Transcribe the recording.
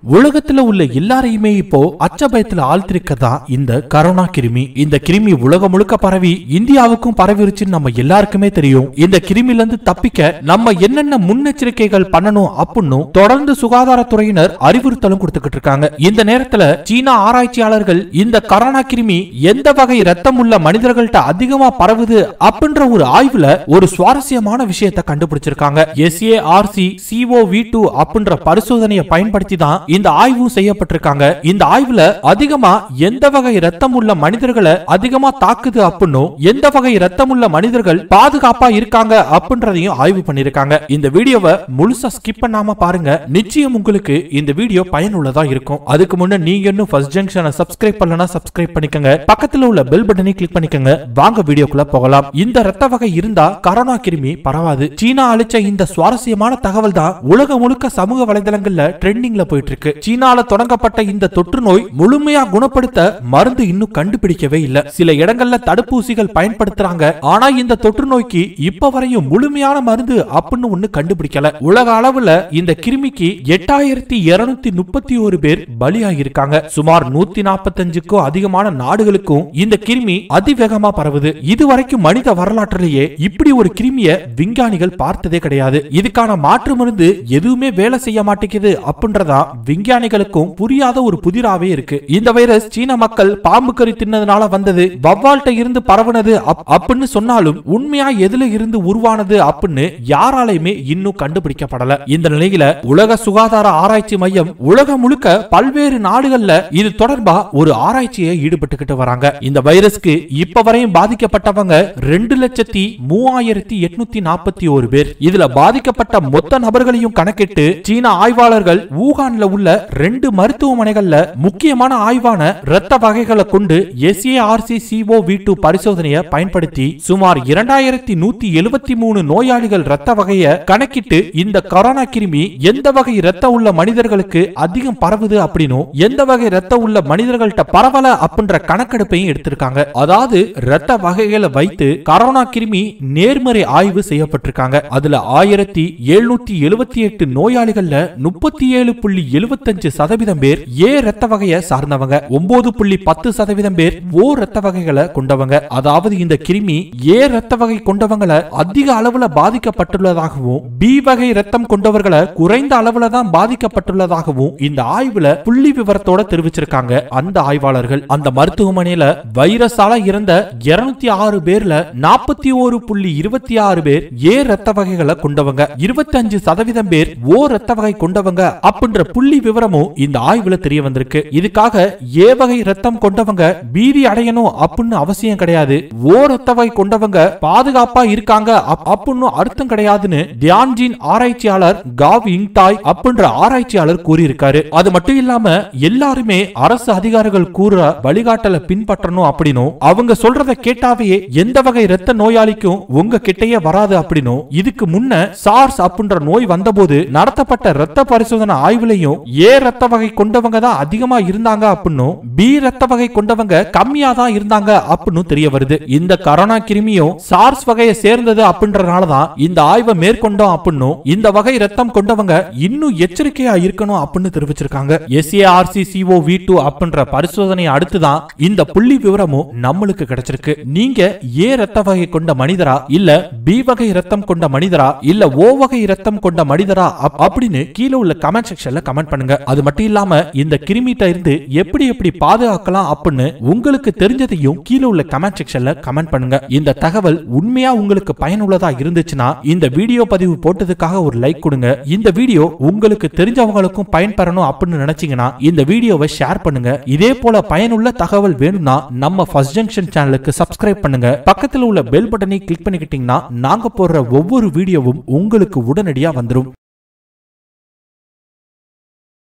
உலகத்துல உள்ள எல்லாரையுமே இப்போ அச்சபயத்துல ஆழ்த்திருக்கதா இந்த கரோனா கிருமி இந்த கிருமி உலகம் முழுக்க பரவி இந்தியாவுக்கும் பரவிருச்சுன்னு நம்ம எல்லாருக்குமே தெரியும் இந்த கிருமில இருந்து தப்பிக்க நம்ம என்னென்ன முன்னெச்சரிக்கைகள் பண்ணணும் அப்படின்னு தொடர்ந்து சுகாதாரத்துறையினர் அறிவுறுத்தலும் கொடுத்துக்கிட்டு இருக்காங்க இந்த நேரத்துல சீனா ஆராய்ச்சியாளர்கள் இந்த கரோனா கிருமி எந்த வகை ரத்தம் உள்ள மனிதர்கள்ட்ட அதிகமா பரவுது அப்படின்ற ஒரு ஆய்வுல ஒரு சுவாரஸ்யமான விஷயத்தை கண்டுபிடிச்சிருக்காங்க எஸ்ஏஆர்சி சிஓ வி டூ அப்படின்ற பரிசோதனையை பயன்படுத்தி தான் இந்த ஆய்வும் செய்யப்பட்டிருக்காங்க இந்த ஆய்வுல அதிகமா எந்த வகை ரத்தம் உள்ள மனிதர்களை அதிகமா தாக்குது அப்படின்னும் எந்த வகை ரத்தம் உள்ள மனிதர்கள் பாதுகாப்பா இருக்காங்க அப்படின்றதையும் ஆய்வு பண்ணிருக்காங்க இந்த வீடியோவை முழுசா ஸ்கிப் பண்ணாம பாருங்க நிச்சயம் உங்களுக்கு இந்த வீடியோ பயனுள்ளதா இருக்கும் அதுக்கு முன்ன நீங்க இன்னும் ஃபர்ஸ்ட் ஜங்ஷனை சப்ஸ்கிரைப் பண்ணலனா சப்ஸ்கிரைப் பண்ணிக்கங்க பக்கத்துல உள்ள பெல் பட்டனை கிளிக் பண்ணிக்கங்க வாங்க வீடியோக்குள்ள போகலாம் இந்த ரத்த வகை இருந்தா கரோனா கிருமி பரவாது சீனா அளிச்ச இந்த சுவாரஸ்யமான தகவல் தான் உலகம் முழுக்க சமூக வலைதளங்கள்ல ட்ரெண்டிங்ல போயிட்டு இருக்கு சீனால தொடங்கப்பட்ட இந்த தொற்று நோய் முழுமையா குணப்படுத்த மருந்து இன்னும் கண்டுபிடிக்கவே இல்ல சில இடங்கள்ல தடுப்பூசிகள் பயன்படுத்துறாங்க ஆனா இந்த தொற்று நோய்க்கு இப்ப வரையும் முழுமையான மருந்து அப்படின்னு ஒண்ணு கண்டுபிடிக்கல உலக அளவுல இந்த கிருமிக்கு எட்டாயிரத்தி இருநூத்தி முப்பத்தி ஒரு பேர் பலியாகியிருக்காங்க சுமார் நூத்தி நாற்பத்தஞ்சுக்கும் அதிகமான நாடுகளுக்கும் இந்த கிருமி அதிவேகமா பரவுது இதுவரைக்கும் மனித வரலாற்றிலேயே இப்படி ஒரு கிருமிய விஞ்ஞானிகள் பார்த்ததே கிடையாது இதுக்கான மாற்று மருந்து எதுவுமே வேலை செய்ய மாட்டேங்குது அப்படின்றதா விஞ்ஞானிகளுக்கும் புரியாத ஒரு புதிராவே இருக்கு இந்த வைரஸ் சீன மக்கள் பாம்பு கறி தின்னதுனால வந்தது வவ்வால்ட்ட இருந்து பரவுனது அப்- அப்படின்னு சொன்னாலும் உண்மையா எதுல இருந்து உருவானது அப்படின்னு யாராலையுமே இன்னும் கண்டுபிடிக்கப்படல இந்த நிலையில உலக சுகாதார ஆராய்ச்சி மையம் உலகம் முழுக்க பல்வேறு நாடுகள்ல இது தொடர்பா ஒரு ஆராய்ச்சியை ஈடுபட்டுக்கிட்டு வராங்க இந்த வைரஸ்க்கு இப்ப வரையும் பாதிக்கப்பட்டவங்க ரெண்டு லட்சத்தி மூவாயிரத்தி எட்நூத்தி நாற்பத்தி ஒரு பேர் இதுல பாதிக்கப்பட்ட மொத்த நபர்களையும் கணக்கிட்டு சீன ஆய்வாளர்கள் ஊகான்ல உள்ள ரெண்டு மருத்துவமனைகள்ல முக்கியமான ஆய்வான இரத்த வகைகளை கொண்டு எஸ்ஏஆர்சி சிஓ வி டூ பரிசோதனையை பயன்படுத்தி சுமார் இரண்டாயிரத்தி நூத்தி எழுபத்தி மூணு நோயாளிகள் இரத்த வகையை கணக்கிட்டு இந்த கொரோனா கிருமி எந்த வகை இரத்த உள்ள மனிதர்களுக்கு அதிகம் பரவுது அப்படின்னும் எந்த வகை இரத்த உள்ள மனிதர்கள்ட்ட பரவல அப்படின்ற கணக்கெடுப்பையும் எடுத்திருக்காங்க அதாவது இரத்த வகைகளை வைத்து கரோனா கிருமி நேர்மறை ஆய்வு செய்யப்பட்டிருக்காங்க அதுல ஆயிரத்தி எழுநூத்தி எழுபத்தி எட்டு நோயாளிகள்ல முப்பத்தி ஏழு புள்ளி எழுபத்தஞ்சு சதவீதம் பேர் ஏ ரத்த வகையை சார்ந்தவங்க ஒன்பது புள்ளி பத்து சதவீதம் பேர் ஓ ரத்த வகைகளை கொண்டவங்க அதாவது இந்த கிருமி ஏ ரத்த வகை கொண்டவங்களை அதிக அளவுல பாதிக்கப்பட்டுள்ளதாகவும் பி வகை ரத்தம் கொண்டவர்களை குறைந்த அளவுல தான் பாதிக்கப்பட்டுள்ளதாகவும் இந்த ஆய்வுல புள்ளி விவரத்தோட தெரிவிச்சிருக்காங்க அந்த ஆய்வாளர்கள் அந்த மருத்துவமனையில வைரஸால இறந்த 206 ஆறு பேர்ல நாற்பத்தி ஒரு புள்ளி இருபத்தி ஆறு பேர் ஏ ரத்த வகைகளை கொண்டவங்க 25% சதவீதம் பேர் ஓ ரத்த வகை கொண்டவங்க அப்படின்ற புள்ளி விவரமும் இந்த ஆய்வுல தெரிய வந்திருக்கு இதுக்காக ஏ வகை ரத்தம் கொண்டவங்க பீதி அடையணும் அப்படின்னு அவசியம் கிடையாது ஓ ரத்த வகை கொண்டவங்க பாதுகாப்பா இருக்காங்க அப்- அப்படின்னு அர்த்தம் கிடையாதுன்னு தியான்ஜின் ஆராய்ச்சியாளர் காவ் இங்டாய் அப்படின்ற ஆராய்ச்சியாளர் கூறியிருக்காரு அது மட்டும் இல்லாம எல்லாருமே அரசு அதிகாரிகள் கூறுற வழிகாட்டலை பின்பற்றணும் அப்படின்னும் அவங்க சொல்றத கேட்டாவே எந்த வகை ரத்த நோயாளிக்கும் உங்க கிட்டயே வராது அப்படின்னும் இதுக்கு முன்ன சார்ஸ் அப்படின்ற நோய் வந்தபோது நடத்தப்பட்ட ரத்த பரிசோதனை ஆய்வுலையும் ஏ ரத்த வகை கொண்டவங்க தான் அதிகமா இருந்தாங்க அப்படின்னும் பி ரத்த வகை கொண்டவங்க கம்மியா தான் இருந்தாங்க அப்படின்னு தெரிய வருது இந்த கரோனா கிருமியும் சார்ஸ் வகையை சேர்ந்தது அப்படின்றனால தான் இந்த ஆய்வை மேற்கொண்டோம் அப்படின்னும் இந்த வகை ரத்தம் கொண்டவங்க இன்னும் எச்சரிக்கையா இருக்கணும் அப்படின்னு தெரிவிச்சிருக்காங்க எஸ்ஏஆர்சி சிஓ வி டூ அப்படின்ற பரிசோதனை அடுத்துதான் இந்த புள்ளி விவரமும் நம்மளுக்கு கிடைச்சிருக்கு நீங்க ஏ ரத்த வகை கொண்ட மனிதரா இல்ல பி வகை ரத்தம் கொண்ட மனிதரா இல்ல ஓ வகை ரத்தம் கொண்ட மனிதரா அப்- அப்படின்னு கீழே உள்ள கமெண்ட் செக்ஷன்ல கமெண்ட் பண்ணுங்க அது மட்டும் இல்லாம இந்த கிருமிட்ட இருந்து எப்படி எப்படி பாதுகாக்கலாம் அப்படின்னு உங்களுக்கு தெரிஞ்சதையும் கீழே உள்ள கமெண்ட் செக்ஷன்ல கமெண்ட் பண்ணுங்க இந்த தகவல் உண்மையா உங்களுக்கு பயனுள்ளதா இருந்துச்சுன்னா இந்த வீடியோ பதிவு போட்டதுக்காக ஒரு லைக் கொடுங்க இந்த வீடியோ உங்களுக்கு தெரிஞ்சவங்களுக்கும் பயன்பெறணும் அப்படின்னு நினைச்சீங்கன்னா இந்த வீடியோவை ஷேர் பண்ணுங்க இதே போல பயனுள்ள தகவல் வேணும்னா நம்ம ஃபர்ஸ்ட் ஜங்ஷன் சேனலுக்கு சப்ஸ்கிரைப் பண்ணுங்க பக்கத்துல உள்ள பெல் பட்டனை கிளிக் பண்ணிக்கிட்டீங்கன்னா நாங்க போடுற ஒவ்வொரு வீடியோவும் உங்களுக்கு உடனடியா வந்துரும்